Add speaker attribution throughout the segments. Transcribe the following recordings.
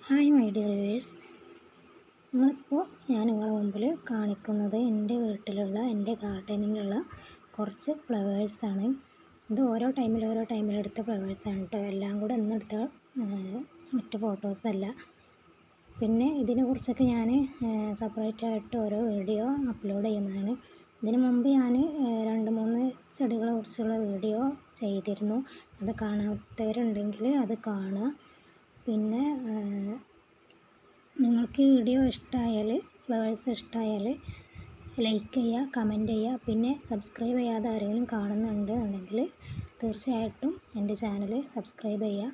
Speaker 1: hi my dear viewers നിങ്ങളിപ്പോൾ ഞാൻ നിങ്ങളുടെ മുമ്പിൽ കാണിക്കുന്നത് എൻ്റെ വീട്ടിലുള്ള എൻ്റെ ഗാർഡനിലുള്ള കുറച്ച് ഫ്ലവേഴ്സാണ് ഇത് ഓരോ ടൈമിൽ ഓരോ ടൈമിൽ എടുത്ത ഫ്ലവേഴ്സാണ് കേട്ടോ എല്ലാം കൂടെ ഇന്നെടുത്ത മറ്റ് ഫോട്ടോസല്ല പിന്നെ ഇതിനെക്കുറിച്ചൊക്കെ ഞാൻ സെപ്പറേറ്റ് ആയിട്ട് ഓരോ വീഡിയോ അപ്ലോഡ് ചെയ്യുന്നതാണ് ഇതിനു മുമ്പ് ഞാൻ രണ്ട് മൂന്ന് ചെടികളെ കുറിച്ചുള്ള വീഡിയോ ചെയ്തിരുന്നു അത് കാണാത്തവരുണ്ടെങ്കിൽ അത് കാണുക പിന്നെ നിങ്ങൾക്ക് ഈ വീഡിയോ ഇഷ്ടമായാൽ ഫ്ലവേഴ്സ് ഇഷ്ടമായാൽ ലൈക്ക് ചെയ്യുക കമൻറ്റ് ചെയ്യുക പിന്നെ സബ്സ്ക്രൈബ് ചെയ്യാതെ ആരെങ്കിലും കാണുന്നുണ്ട് എന്നുണ്ടെങ്കിൽ തീർച്ചയായിട്ടും എൻ്റെ ചാനൽ സബ്സ്ക്രൈബ് ചെയ്യുക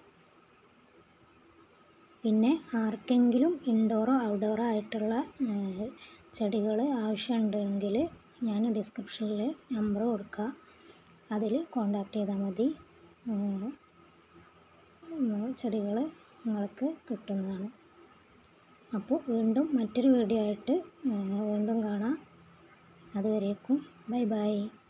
Speaker 1: പിന്നെ ആർക്കെങ്കിലും ഇൻഡോറോ ഔട്ട്ഡോറോ ആയിട്ടുള്ള ചെടികൾ ആവശ്യമുണ്ടെങ്കിൽ ഞാൻ ഡിസ്ക്രിപ്ഷനിൽ നമ്പർ കൊടുക്കുക അതിൽ കോണ്ടാക്ട് ചെയ്താൽ മതി ചെടികൾ നിങ്ങൾക്ക് കിട്ടുന്നതാണ് അപ്പോൾ വീണ്ടും മറ്റൊരു വീഡിയോ ആയിട്ട് വീണ്ടും കാണാം അതുവരേക്കും ബൈ ബൈ